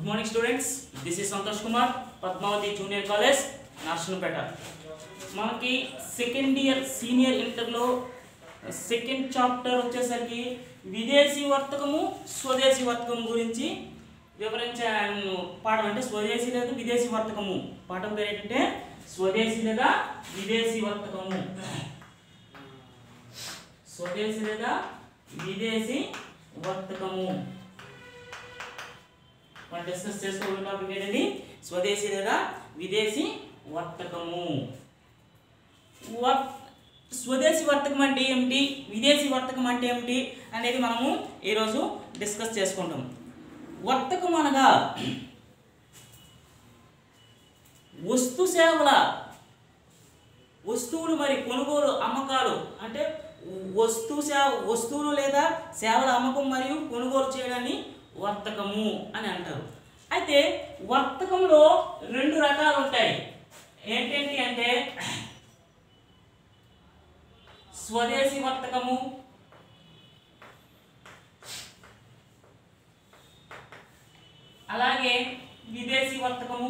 good morning students this is Santosh Kumar Padmavathi junior college Narsannapeta మనకి second year senior ఇంటర్లో second chapter వచ్చేసరికి విదేశీ వర్తకము స్వదేశీ వర్తకం గురించి వివరించాను పాఠం అంటే స్వదేశీ లేదా విదేశీ వర్తకము పాఠం పేరు ఏంటంటే స్వదేశీ లేదా విదేశీ వర్తకము స్వదేశీ లేదా విదేశీ వర్తకము మనం డిస్కస్ చేసుకోవాలి టాపిక్ ఏంటండి స్వదేశీ లేదా విదేశీ వర్తకము వర్- స్వదేశీ వర్తకం అంటే ఏమిటి విదేశీ వర్తకం అంటే ఏమిటి అనేది మనము ఈరోజు డిస్కస్ చేసుకుంటాం వర్తకం అనగా వస్తు సేవల వస్తువులు మరి కొనుగోలు అమ్మకాలు అంటే వస్తు సేవ వస్తువులు లేదా సేవల అమ్మకం మరియు కొనుగోలు చేయడాన్ని వర్తకము అని అంటారు అయితే వర్తకంలో రెండు రకాలు ఉంటాయి ఏంటేంటి అంటే స్వదేశీ వర్తకము అలాగే విదేశీ వర్తకము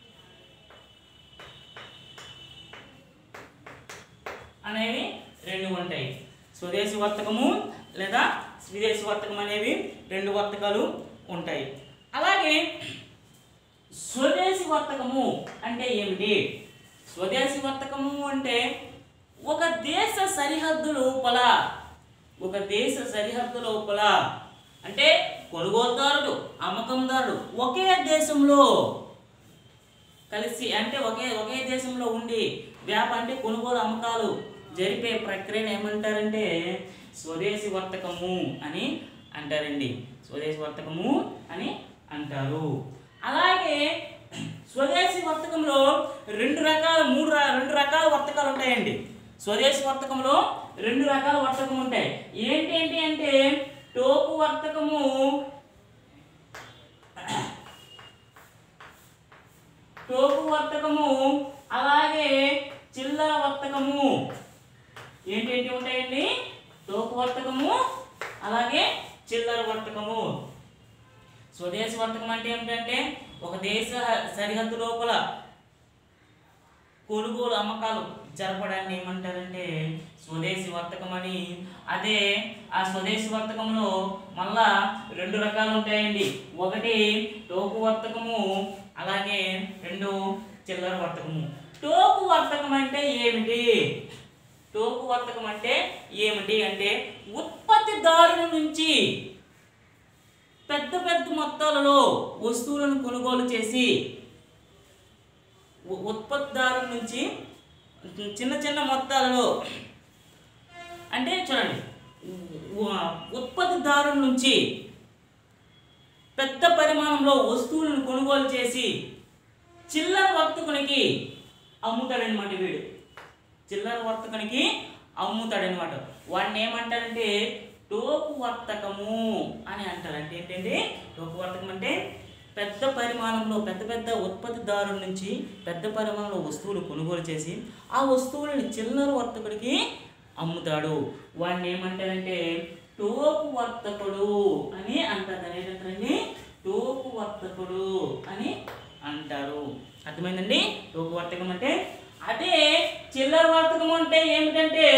అనేవి రెండు ఉంటాయి స్వదేశీ వర్తకము లేదా విదేశీ వర్తకం అనేవి రెండు వర్తకాలు ఉంటాయి అలాగే స్వదేశీ వర్తకము అంటే ఏమిటి స్వదేశీ వర్తకము అంటే ఒక దేశ సరిహద్దు లోపల ఒక దేశ సరిహద్దు లోపల అంటే కొనుగోలుదారుడు అమ్మకందారుడు ఒకే దేశంలో కలిసి అంటే ఒకే ఒకే దేశంలో ఉండి వ్యాప అంటే కొనుగోలు అమ్మకాలు జరిపే ప్రక్రియను ఏమంటారంటే స్వదేశీ వర్తకము అని అంటారండి స్వదేశీ వర్తకము అని అంటారు అలాగే స్వదేశీ వర్తకంలో రెండు రకాల మూడు ర- రెండు రకాల వర్తకాలు ఉంటాయండి స్వదేశీ వర్తకంలో రెండు రకాల వర్తకం ఉంటాయి ఏంటి ఏంటి అంటే టోకు వర్తకము టోకు వర్తకము అలాగే చిల్లర వర్తకము ఏంటేంటి ఉంటాయండి టోకు వర్తకము అలాగే చిల్లర వర్తకము స్వదేశీ వర్తకం అంటే ఏమిటంటే ఒక దేశ సరిహద్దు లోపల కొనుగోలు అమ్మకాలు జరపడాన్ని ఏమంటారంటే స్వదేశీ వర్తకం అని అదే ఆ స్వదేశీ వర్తకంలో మళ్ళా రెండు రకాలు ఉంటాయండి ఒకటి టోకు వర్తకము అలాగే రెండు చిల్లర వర్తకము టోకు వర్తకం అంటే ఏమిటి టోకు వర్తకం అంటే ఏమిటి అంటే ఉత్పత్తిదారుల నుంచి పెద్ద పెద్ద మొత్తాలలో వస్తువులను కొనుగోలు చేసి ఉ- ఉత్పత్తిదారుల నుంచి చిన్న చిన్న మొత్తాలలో అంటే చూడండి ఉ- ఉత్పత్తిదారుల నుంచి పెద్ద పరిమాణంలో వస్తువులను కొనుగోలు చేసి చిల్లర వర్తకునికి అమ్ముతాడనమాట వీడు చిల్లర వర్తకునికి అమ్ముతాడనమాట వాడిని ఏమంటారంటే టోకు వర్తకము అని అంటారు అంటే ఏంటంటే టోకు వర్తకం అంటే పెద్ద పరిమాణంలో పెద్ద పెద్ద ఉత్పత్తిదారుల నుంచి పెద్ద పరిమాణంలో వస్తువులు కొనుగోలు చేసి ఆ వస్తువులను చిల్లర వర్తకుడికి అమ్ముతాడు వాడిని ఏమంటారంటే టోకు వర్తకుడు అని అంటారు దాన్ని ఏంటంటారండి టోకు వర్తకుడు అని అంటారు అర్థమైందండి టోకు వర్తకం అంటే అదే చిల్లర వర్తకం అంటే ఏమిటంటే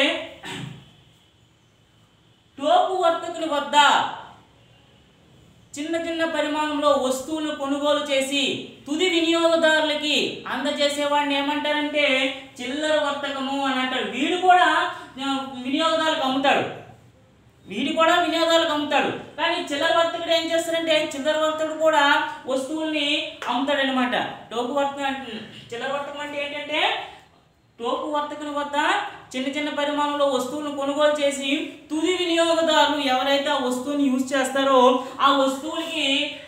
టోకు వర్తకుని వద్ద చిన్న చిన్న పరిమాణంలో వస్తువులు కొనుగోలు చేసి తుది వినియోగదారులకి అందజేసేవాడిని ఏమంటారంటే చిల్లర వర్తకము అని అంటారు వీడు కూడా ఆ, వినియోగదారులకు అమ్ముతాడు వీడు కూడా వినియోగదారులకు అమ్ముతాడు కానీ చిల్లర వర్తకుడు ఏం చేస్తాడంటే చిల్లర వర్తకుడు కూడా వస్తువుల్ని అమ్ముతాడు అనమాట టోకు వర్తకం చిల్లర వర్తకం అంటే ఏంటంటే టోకు వర్తకుని వద్ద చిన్న చిన్న పరిమాణంలో వస్తువులను కొనుగోలు చేసి తుది వినియోగదారులు ఎవరైతే ఆ వస్తువుని యూజ్ చేస్తారో ఆ వస్తువులకి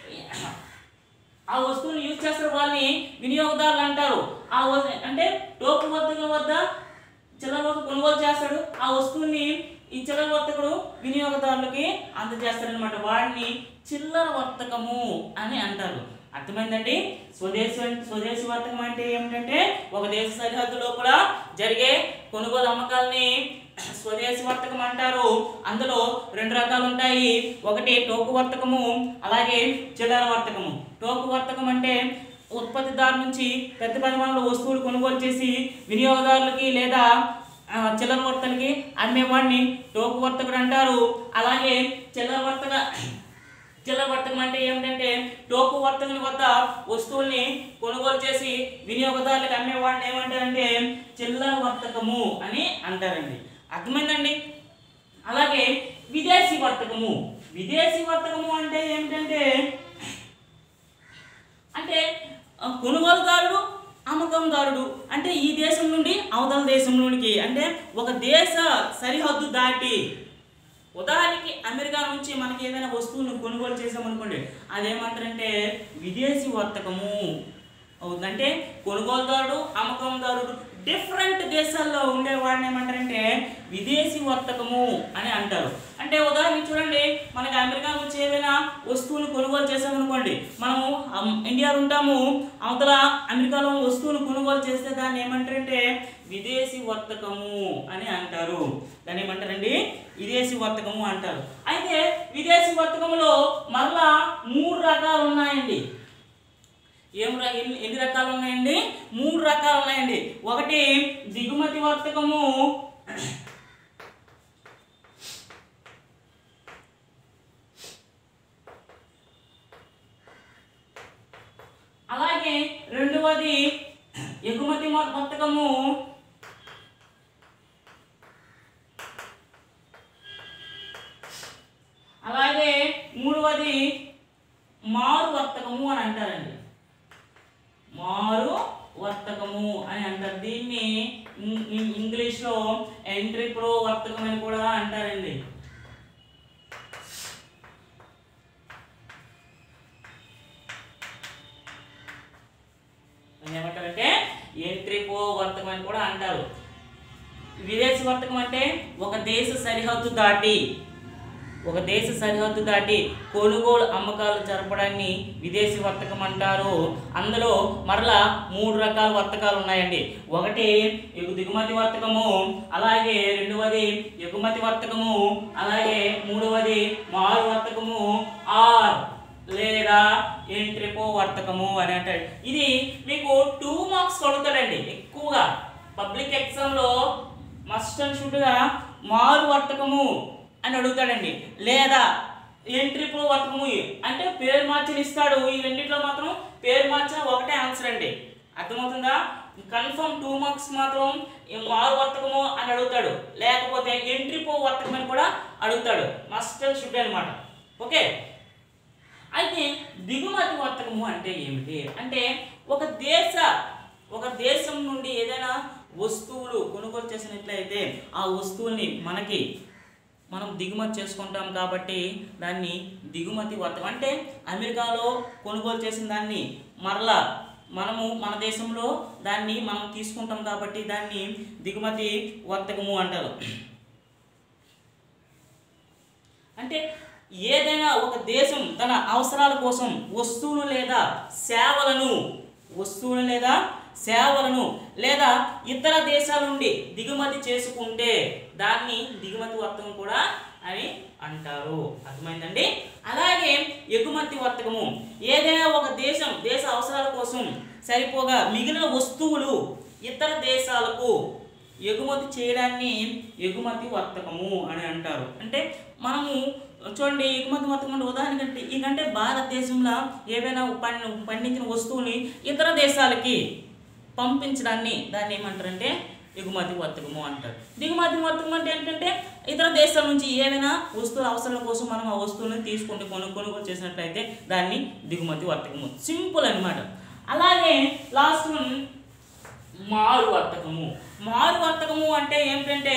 ఆ వస్తువుని యూజ్ చేస్తారు వాళ్ళని వినియోగదారులు అంటారు ఆ వ- అంటే టోకు వర్తకుల వద్ద చిల్లర వర్తకుడు కొనుగోలు చేస్తాడు ఆ వస్తువుని ఈ చిల్లర వర్తకుడు వినియోగదారులకి అందజేస్తాడనమాట వాడిని చిల్లర వర్తకము అని అంటారు అర్థమైందండి స్వదేశీ అంటే- స్వదేశీ వర్తకం అంటే ఏమిటంటే ఒక దేశ సరిహద్దు లోపల జరిగే కొనుగోలు అమ్మకాలని స్వదేశీ వర్తకం అంటారు అందులో రెండు రకాలు ఉంటాయి ఒకటి టోకు వర్తకము అలాగే చిల్లర వర్తకము టోకు టోకు వర్తకం అంటే ఉత్పత్తిదారు నుంచి పెద్ద పరిమాణంలో వస్తువులు కొనుగోలు చేసి వినియోగదారులకి లేదా ఆ, చిల్లర వర్తలకి అమ్మేవాడిని టోకు వర్తకుడు అంటారు అలాగే చిల్లర వర్తక చిల్లర వర్తకం అంటే ఏమిటంటే టోకు వర్తకుని వద్ద వస్తువుల్ని కొనుగోలు చేసి వినియోగదారులకు అమ్మేవాడిని ఏమంటారంటే చిల్లర వర్తకము అని అంటారండి అర్థమైందండి అలాగే విదేశీ వర్తకము విదేశీ వర్తకము అంటే ఏమిటంటే అంటే ఆ, కొనుగోలుదారుడు అమ్మకందారుడు అంటే ఈ దేశం నుండి అవతల దేశంలోనికి అంటే ఒక దేశ సరిహద్దు దాటి ఉదాహరణకి అమెరికా నుంచి మనకి ఏదైనా వస్తువును కొనుగోలు చేసామనుకోండి అదేమంటారంటే విదేశీ వర్తకము అవుతుందంటే కొనుగోలుదారుడు అమ్మకందారుడు డిఫరెంట్ దేశాల్లో ఉండేవాడిని ఏమంటారంటే విదేశీ వర్తకము అని అంటారు అంటే ఉదాహరణకి చూడండి మనకి అమెరికా నుంచి ఏదైనా వస్తువులు కొనుగోలు చేసామనుకోండి మనము అమ్- ఇండియాలో ఉంటాము అవతల అమెరికాలో వస్తువులు కొనుగోలు చేస్తే దాన్ని ఏమంటారంటే విదేశీ వర్తకము అని అంటారు దాన్ని ఏమంటారండి విదేశీ వర్తకము అంటారు అయితే విదేశీ వర్తకములో మరలా మూడు రకాలు ఉన్నాయండి ఏం ర- ఎన్ని ఎన్ని రకాలు ఉన్నాయండి మూడు రకాలు ఉన్నాయండి ఒకటి దిగుమతి వర్తకము అలాగే రెండవది ఎగుమతి మ- వర్తకము అలాగే మూడవది మారు వర్తకము అని అంటారండి మారు వర్తకము అని అంటారు దీన్ని ఇం- ఇం- ఇంగ్లీష్లో ఎంట్రీ ప్రో వర్తకం అని కూడా అంటారండి దాన్ని ఏమంటారంటే ఎంట్రీ ప్రో వర్తకం అని కూడా అంటారు విదేశీ వర్తకం అంటే ఒక దేశ సరిహద్దు దాటి ఒక దేశ సరిహద్దు దాటి కొనుగోలు అమ్మకాలు జరపడాన్ని విదేశీ వర్తకం అంటారు అందులో మరలా మూడు రకాల వర్తకాలు ఉన్నాయండి ఒకటి ఎగు- దిగుమతి వర్తకము అలాగే రెండవది ఎగుమతి వర్తకము అలాగే మూడవది మారు వర్తకము ఆర్ లేదా ఎంట్రిపో వర్తకము అని అంటాడు ఇది మీకు టూ మార్క్స్ కొడుతాడండి ఎక్కువగా పబ్లిక్ ఎగ్జామ్లో మస్ట్ అండ్ షుడ్గా మారు వర్తకము అని అడుగుతాడండి లేదా ఎంట్రీ ప్రో వర్తకము అంటే పేరు మార్చిన ఇస్తాడు ఈ రెండిట్లో మాత్రం పేరు మార్చిన ఒకటే ఆన్సర్ అండి అర్థమవుతుందా కన్ఫర్మ్ టూ మార్క్స్ మాత్రం ఈ మారు వర్తకము అని అడుగుతాడు లేకపోతే ఎంట్రీ ప్రో వర్తకం అని కూడా అడుగుతాడు మస్ట్ అండ్ షుడ్ అనమాట ఓకే అయితే దిగుమతి వర్తకము అంటే ఏమిటి అంటే ఒక దేశ ఒక దేశం నుండి ఏదైనా వస్తువులు కొనుగోలు చేసినట్లయితే ఆ వస్తువుల్ని మనకి మనం దిగుమతి చేసుకుంటాం కాబట్టి దాన్ని దిగుమతి వర్తకం అంటే అమెరికాలో కొనుగోలు చేసిన దాన్ని మరలా మనము మన దేశంలో దాన్ని మనం తీసుకుంటాం కాబట్టి దాన్ని దిగుమతి వర్తకము అంటారు అంటే ఏదైనా ఒక దేశం తన అవసరాల కోసం వస్తువులు లేదా సేవలను వస్తువులు లేదా సేవలను లేదా ఇతర దేశాల నుండి దిగుమతి చేసుకుంటే దాన్ని దిగుమతి వర్తకం కూడా అని అంటారు అర్థమైందండి అలాగే ఎగుమతి వర్తకము ఏదైనా ఒక దేశం దేశ అవసరాల కోసం సరిపోగా మిగిలిన వస్తువులు ఇతర దేశాలకు ఎగుమతి చేయడాన్ని ఎగుమతి వర్తకము అని అంటారు అంటే మనము చూడండి ఎగుమతి వర్తకం అంటే ఉదాహరణ అంటే ఇకంటే భారతదేశంలో ఏవైనా పండి పండించిన వస్తువుని ఇతర దేశాలకి పంపించడాన్ని దాన్ని ఏమంటారంటే ఎగుమతి వర్తకము అంటారు దిగుమతి వర్తకం అంటే ఏంటంటే ఇతర దేశాల నుంచి ఏవైనా వస్తువుల అవసరాల కోసం మనం ఆ వస్తువులను తీసుకుంటే కొను కొనుగోలు చేసినట్లయితే దాన్ని దిగుమతి వర్తకము సింపుల్ అన్నమాట అలాగే లాస్ట్ వన్ మారు వర్తకము మారు వర్తకము అంటే ఏమిటంటే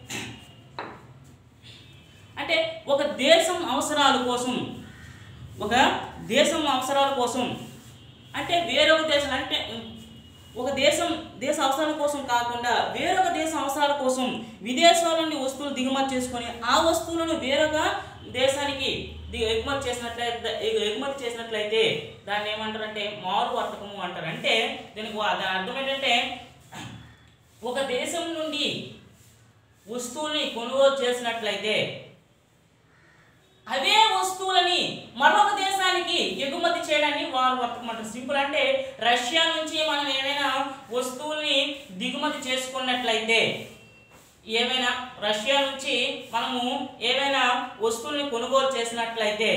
అంటే ఒక దేశం అవసరాల కోసం ఒక దేశం అవసరాల కోసం అంటే వేరొక దేశం అంటే ఒక దేశం దేశ అవసరాల కోసం కాకుండా వేరొక దేశం అవసరాల కోసం విదేశాల నుండి వస్తువులు దిగుమతి చేసుకొని ఆ వస్తువులను వేరొక దేశానికి ది- ఎగుమతి చేసినట్లయితే ఎగు- ఎగుమతి చేసినట్లయితే దాన్ని ఏమంటారంటే మారు వర్తకము అంటారు అంటే దీనికి వా- దాని అర్థం ఏంటంటే ఒక దేశం నుండి వస్తువుల్ని కొనుగోలు చేసినట్లయితే అవే వస్తువులని మరొక దేశానికి ఎగుమతి చేయడాన్ని వారు వర్తకం అంటారు సింపుల్ అంటే రష్యా నుంచి మనం ఏమైనా వస్తువుల్ని దిగుమతి చేసుకున్నట్లయితే ఏమైనా రష్యా నుంచి మనము ఏమైనా వస్తువుల్ని కొనుగోలు చేసినట్లయితే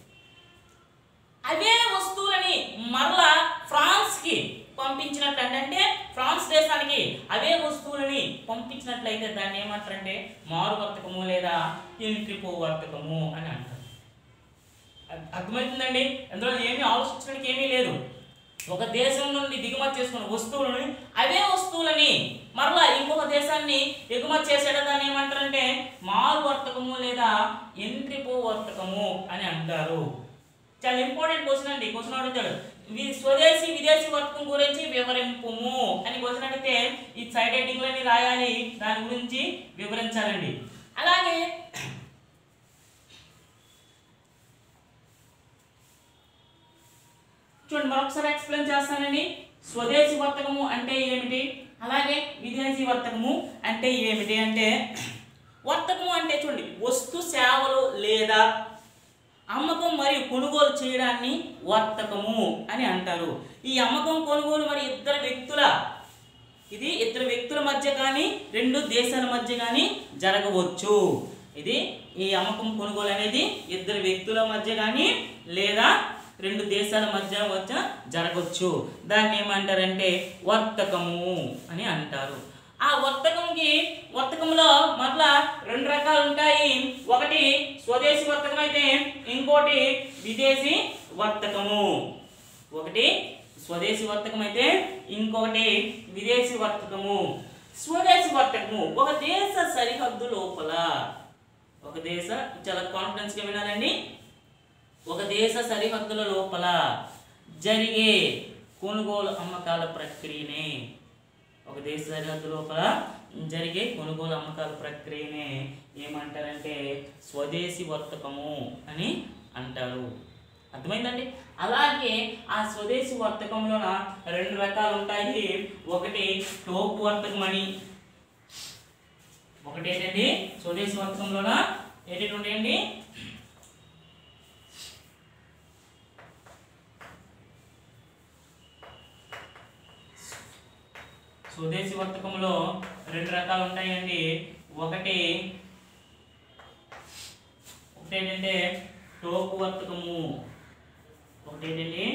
అవే వస్తువులని మరలా ఫ్రాన్స్కి పంపించినట్లయితే అంటే ఫ్రాన్స్ దేశానికి అవే వస్తువులని పంపించినట్లయితే దాన్ని ఏమంటారంటే మారు వర్తకము లేదా ఇంట్రిపో వర్తకము అని అంటారు అర్థ- అర్థమవుతుందండి అందులో ఏమీ ఆలోచించడానికి ఏమీ లేదు ఒక దేశం నుండి దిగుమతి చేసుకున్న వస్తువులని అవే వస్తువులని మరలా ఇంకొక దేశాన్ని ఎగుమతి చేసేట దాన్ని ఏమంటారంటే మారు వర్తకము లేదా ఎంట్రిపో వర్తకము అని అంటారు చాలా ఇంపార్టెంట్ క్వశ్చన్ అండి క్వశ్చన్ అడుగుతాడు వి- స్వదేశీ విదేశీ వర్తకం గురించి వివరింపుము అని క్వశ్చన్ అడిగితే ఈ సైడ్ హెడ్డింగ్లని రాయాలి దాని గురించి వివరించాలండి అలాగే చూడండి మరొకసారి ఎక్స్ప్లెయిన్ చేస్తానండి స్వదేశీ వర్తకము అంటే ఏమిటి అలాగే విదేశీ వర్తకము అంటే ఏమిటి అంటే వర్తకము అంటే చూడండి వస్తు సేవలు లేదా అమ్మకం మరియు కొనుగోలు చేయడాన్ని వర్తకము అని అంటారు ఈ అమ్మకం కొనుగోలు మరి ఇద్దరు వ్యక్తుల ఇది ఇద్దరు వ్యక్తుల మధ్య కానీ రెండు దేశాల మధ్య కానీ జరగవచ్చు ఇది ఈ అమ్మకం కొనుగోలు అనేది ఇద్దరు వ్యక్తుల మధ్య కానీ లేదా రెండు దేశాల మధ్య వచ్చ జరగవచ్చు దాన్ని ఏమంటారంటే వర్తకము అని అంటారు ఆ వర్తకంకి వర్తకంలో మరలా రెండు రకాలు ఉంటాయి ఒకటి స్వదేశీ వర్తకం అయితే ఇంకోటి విదేశీ వర్తకము ఒకటి స్వదేశీ వర్తకం అయితే ఇంకొకటి విదేశీ వర్తకము స్వదేశీ వర్తకము ఒక దేశ సరిహద్దు లోపల ఒక దేశ చాలా కాన్ఫిడెన్స్గా వినాలండి ఒక దేశ సరిహద్దుల లోపల జరిగే కొనుగోలు అమ్మకాల ప్రక్రియనే ఒక దేశ సరిహద్దు లోపల జరిగే కొనుగోలు అమ్మకాల ప్రక్రియనే ఏమంటారంటే స్వదేశీ వర్తకము అని అంటారు అర్థమైందండి అలాగే ఆ స్వదేశీ వర్తకంలోన రెండు రకాలు ఉంటాయి ఒకటి టోపు వర్తకం అని ఒకటి ఏంటండి స్వదేశీ వర్తకంలోన ఏంటి ఉంటాయండి స్వదేశీ వర్తకంలో రెండు రకాలు ఉంటాయండి ఒకటి ఒకటి ఏంటంటే టోకు వర్తకము ఒకటి ఏంటండి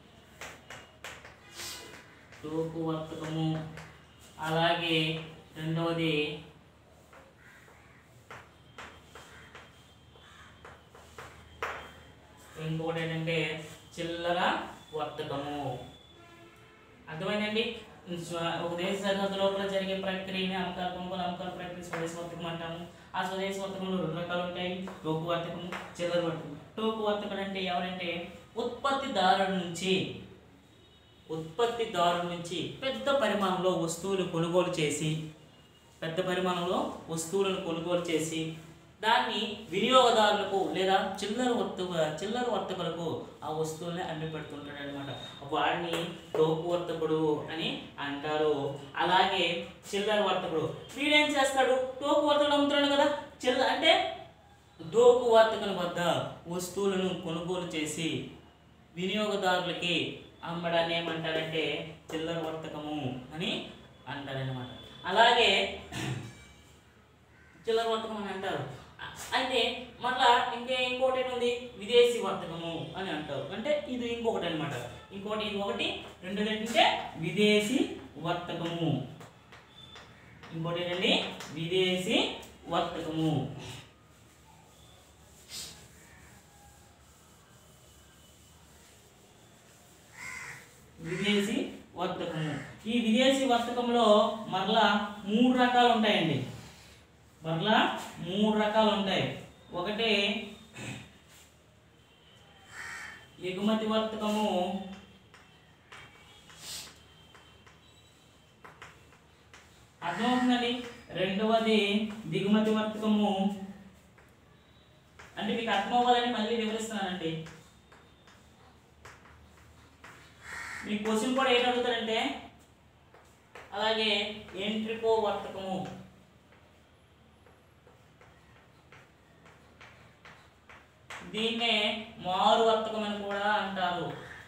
టోకు వర్తకము అలాగే రెండవది ఇంకొకటి ఏంటంటే చిల్లర వర్తకము అర్థమైందండి స్వ- ఒక దేశ సరిహద్దు లోపల జరిగే ప్రక్రియని అమ్మకాల కొనుగోలు అమ్మకాల ప్రక్రియ స్వదేశ వర్తకం అంటాము ఆ స్వదేశ వర్తకంలో రెండు రకాలు ఉంటాయి టోకు వర్తకం చిల్లర వర్తకం టోకు వర్తకం అంటే ఎవరంటే ఉత్పత్తిదారుడి నుంచి ఉత్పత్తిదారుడి నుంచి పెద్ద పరిమాణంలో వస్తువులు కొనుగోలు చేసి పెద్ద పరిమాణంలో వస్తువులను కొనుగోలు చేసి దాన్ని వినియోగదారులకు లేదా చిల్లర వర్తక చిల్లర వర్తకులకు ఆ వస్తువుల్ని అమ్మి పెడుతుంటాడు అనమాట వాడిని టోపు వర్తకుడు అని అంటారు అలాగే చిల్లర వర్తకుడు వీడేం చేస్తాడు టోపు వర్తకుడు అమ్ముతున్నాడు కదా చిల్ల అంటే దోపు వర్తకుని వద్ద వస్తువులను కొనుగోలు చేసి వినియోగదారులకి అమ్మడాన్ని ఏమంటారంటే చిల్లర వర్తకము అని అంటారనమాట అలాగే చిల్లర వర్తకం అని అంటారు అ- అయితే మళ్ళా ఇంకే ఇంకోటి ఏంటి ఉంది విదేశీ వర్తకము అని అంటారు అంటే ఇది ఇంకొకటి అనమాట ఇంకోటి ఇది ఒకటి రెండోది ఏంటంటే విదేశీ వర్తకము ఇంకోటి ఏంటండి విదేశీ వర్తకము విదేశీ వర్తకము ఈ విదేశీ వర్తకంలో మరలా మూడు రకాలు ఉంటాయండి మరలా మూడు రకాలు ఉంటాయి ఒకటి ఎగుమతి వర్తకము అర్థమవుతుందండి రెండవది దిగుమతి వర్తకము అంటే మీకు అర్థం అవ్వాలని మళ్ళీ వివరిస్తున్నానండి మీ క్వశ్చన్ కూడా ఏంటి అడుగుతారంటే అలాగే ఎంట్రికో వర్తకము దీన్నే మారు వర్తకం అని కూడా అంటారు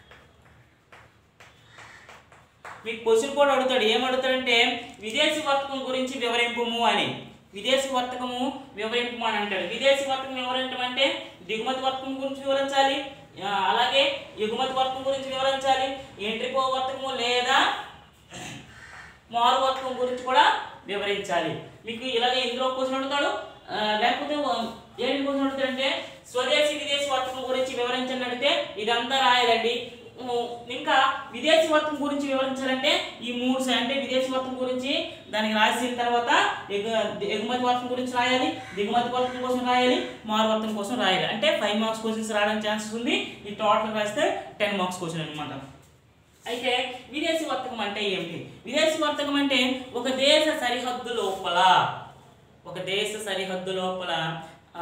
మీకు క్వశ్చన్ కూడా అడుగుతాడు ఏం అడుగుతాడంటే విదేశీ వర్తకం గురించి వివరింపుము అని విదేశీ వర్తకము వివరింపు అని అంటాడు విదేశీ వర్తకం వివరించడం అంటే దిగుమతి వర్తకం గురించి వివరించాలి ఆ, అలాగే ఎగుమతి వర్తకం గురించి వివరించాలి ఎంట్రీపో వర్తకము లేదా మారు వర్తకం గురించి కూడా వివరించాలి మీకు ఇలాగే ఇందులో క్వశ్చన్ అడుగుతాడు ఆ, లేకపోతే ఓ- ఏంటి క్వశ్చన్ అడుగుతాడంటే స్వదేశీ విదేశీ వర్తకం గురించి వివరించండి అడిగితే ఇదంతా రాయాలండి ఉ, ఇంకా విదేశీ వర్తకం గురించి వివరించాలంటే ఈ మూడు స- అంటే విదేశీ వర్తకం గురించి దానికి రాసిన తర్వాత ఎగు ఎగుమతి వర్తకం గురించి రాయాలి దిగుమతి వర్తకం కోసం రాయాలి మారు వర్తకం కోసం రాయాలి అంటే ఫైవ్ మార్క్స్ క్వశ్చన్స్ రావడానికి ఛాన్సెస్ ఉంది ఈ టోటల్ రాస్తే టెన్ మార్క్స్ క్వశ్చన్ అనమాట అయితే విదేశీ వర్తకం అంటే ఏమిటి విదేశీ వర్తకం అంటే ఒక దేశ సరిహద్దు లోపల ఒక దేశ సరిహద్దు లోపల ఆ,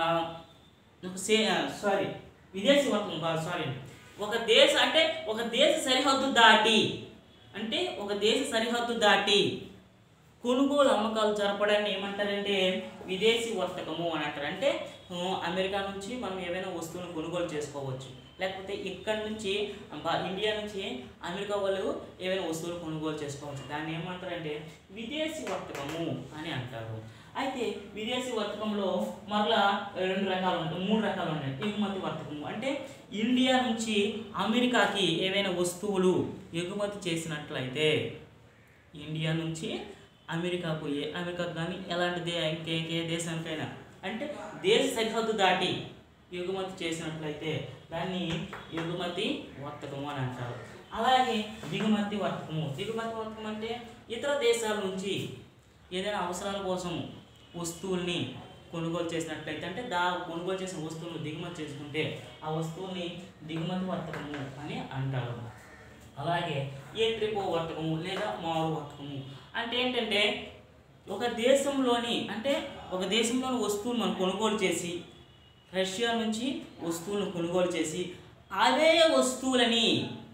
ఒక సే సారీ విదేశీ వర్తకం కాదు సారీ ఒక దేశ అంటే ఒక దేశ సరిహద్దు దాటి అంటే ఒక దేశ సరిహద్దు దాటి కొనుగోలు అమ్మకాలు జరపడాన్ని ఏమంటారంటే విదేశీ వర్తకము అని అంటారు అంటే ఆ, అమెరికా నుంచి మనం ఏవైనా వస్తువులను కొనుగోలు చేసుకోవచ్చు లేకపోతే ఇక్కడ నుంచి బా- ఇండియా నుంచి అమెరికా వాళ్ళు ఏవైనా వస్తువులు కొనుగోలు చేసుకోవచ్చు దాన్ని ఏమంటారంటే విదేశీ వర్తకము అని అంటారు అయితే విదేశీ వర్తకంలో మరలా రెండు రకాలు ఉంటాయి మూడు రకాలు ఉన్నాయి ఎగుమతి వర్తకము అంటే ఇండియా నుంచి అమెరికాకి ఏవైనా వస్తువులు ఎగుమతి చేసినట్లయితే ఇండియా నుంచి అమెరికాకు ఏ అమెరికాకు కానీ ఎలాంటి దే ఇంకే ఏ దేశానికైనా అంటే దేశ సరిహద్దు దాటి ఎగుమతి చేసినట్లయితే దాన్ని ఎగుమతి వర్తకము అని అంటారు అలాగే దిగుమతి వర్తకము దిగుమతి వర్తకం అంటే ఇతర దేశాల నుంచి ఏదైనా అవసరాల కోసం వస్తువుల్ని కొనుగోలు చేసినట్లయితే అంటే దా కొనుగోలు చేసిన వస్తువులను దిగుమతి చేసుకుంటే ఆ వస్తువుల్ని దిగుమతి వర్తకము అని అంటారు అలాగే ఎంట్రిపో వర్తకము లేదా మారు వర్తకము అంటే ఏంటంటే ఒక దేశంలోని అంటే ఒక దేశంలోని వస్తువులు మనం కొనుగోలు చేసి రష్యా నుంచి వస్తువులను కొనుగోలు చేసి అదే వస్తువులని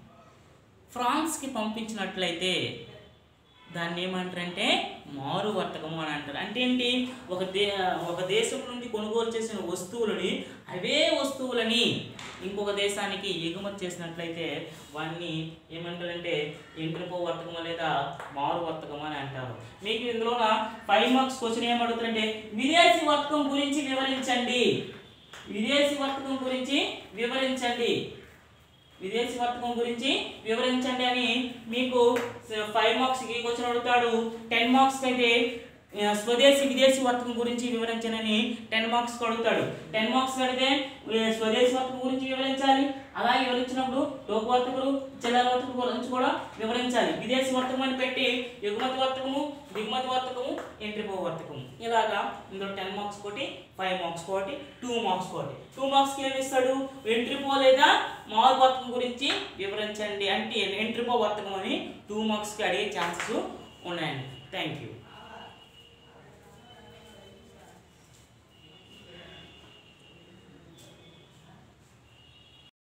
ఫ్రాన్స్కి పంపించినట్లయితే దాన్ని ఏమంటారంటే మారు వర్తకము అని అంటారు అంటే ఏంటి ఒక దే ఒక దేశం నుండి కొనుగోలు చేసిన వస్తువులని అవే వస్తువులని ఇంకొక దేశానికి ఎగుమతి చేసినట్లయితే వాన్ని ఏమంటారంటే ఎంట్రిపో వర్తకము లేదా మారు వర్తకము అని అంటారు మీకు ఇందులో ఫైవ్ మార్క్స్ క్వశ్చన్ ఏమడుగుతారంటే విదేశీ వర్తకం గురించి వివరించండి విదేశీ వర్తకం గురించి వివరించండి విదేశీ వర్తకం గురించి వివరించండి అని మీకు ఫైవ్ మార్క్స్కి క్వశ్చన్ అడుగుతాడు టెన్ మార్క్స్కి అయితే ఆ, స్వదేశీ విదేశీ వర్తకం గురించి వివరించనని టెన్ మార్క్స్ అడుగుతాడు టెన్ మార్క్స్ అడిగితే ఏ, స్వదేశీ వర్తకం గురించి వివరించాలి అలా వివరించినప్పుడు లోక వర్తకులు చిల్లర వర్తకం గురించి కూడా వివరించాలి విదేశీ వర్తకం అని పెట్టి ఎగుమతి వర్తకము దిగుమతి వర్తకము ఎంట్రీపో వర్తకము ఇలాగా ఇందులో టెన్ మార్క్స్ కోటి ఫైవ్ మార్క్స్ కోటి టూ మార్క్స్ కోటి టూ మార్క్స్కి ఏమి ఇస్తాడు ఎంట్రీపో లేదా మారు వర్తకం గురించి వివరించండి అంటే ఎంట్రీపో వర్తకం అని టూ మార్క్స్కి అడిగే ఛాన్సెస్ ఉన్నాయండి థ్యాంక్ యూ